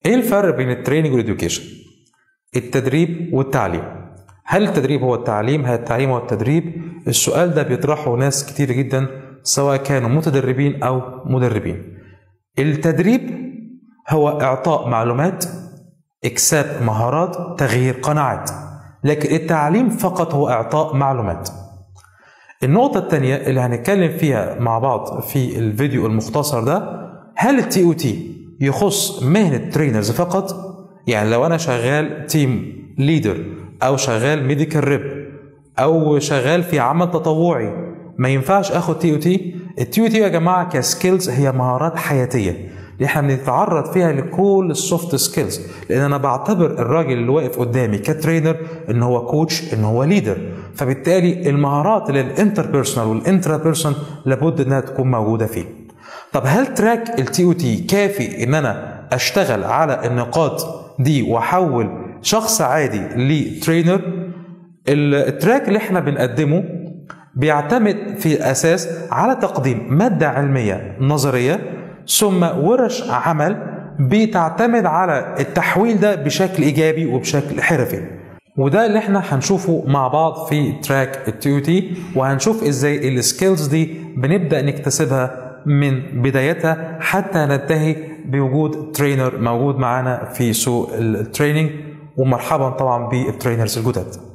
ايه الفرق بين التريننج والاديوكيشن التدريب والتعليم هل التدريب هو التعليم هل التعليم هو التدريب السؤال ده بيطرحه ناس كتير جدا سواء كانوا متدربين او مدربين التدريب هو اعطاء معلومات اكساب مهارات تغيير قناعات لكن التعليم فقط هو اعطاء معلومات النقطة الثانية اللي هنتكلم فيها مع بعض في الفيديو المختصر ده هل التي او تي يخص مهنة ترينرز فقط يعني لو انا شغال تيم ليدر او شغال ميديكال ريب او شغال في عمل تطوعي ما ينفعش اخد تي او تي التي او تي يا جماعه كسكيلز هي مهارات حياتيه اللي احنا بنتعرض فيها لكل السوفت سكيلز لان انا بعتبر الراجل اللي واقف قدامي كترينر ان هو كوتش ان هو ليدر فبالتالي المهارات اللي الانتر بيرسونال والانترا بيرسون لابد انها تكون موجوده فيه طب هل تراك التي او تي كافي ان انا اشتغل على النقاط دي واحول شخص عادي لترينر التراك اللي احنا بنقدمه بيعتمد في الاساس على تقديم ماده علميه نظريه ثم ورش عمل بتعتمد على التحويل ده بشكل ايجابي وبشكل حرفي وده اللي احنا هنشوفه مع بعض في تراك التي تي وهنشوف ازاي السكيلز دي بنبدا نكتسبها من بدايتها حتى ننتهي بوجود ترينر موجود معانا في سوق التريننج ومرحبا طبعا بالترينرز الجدد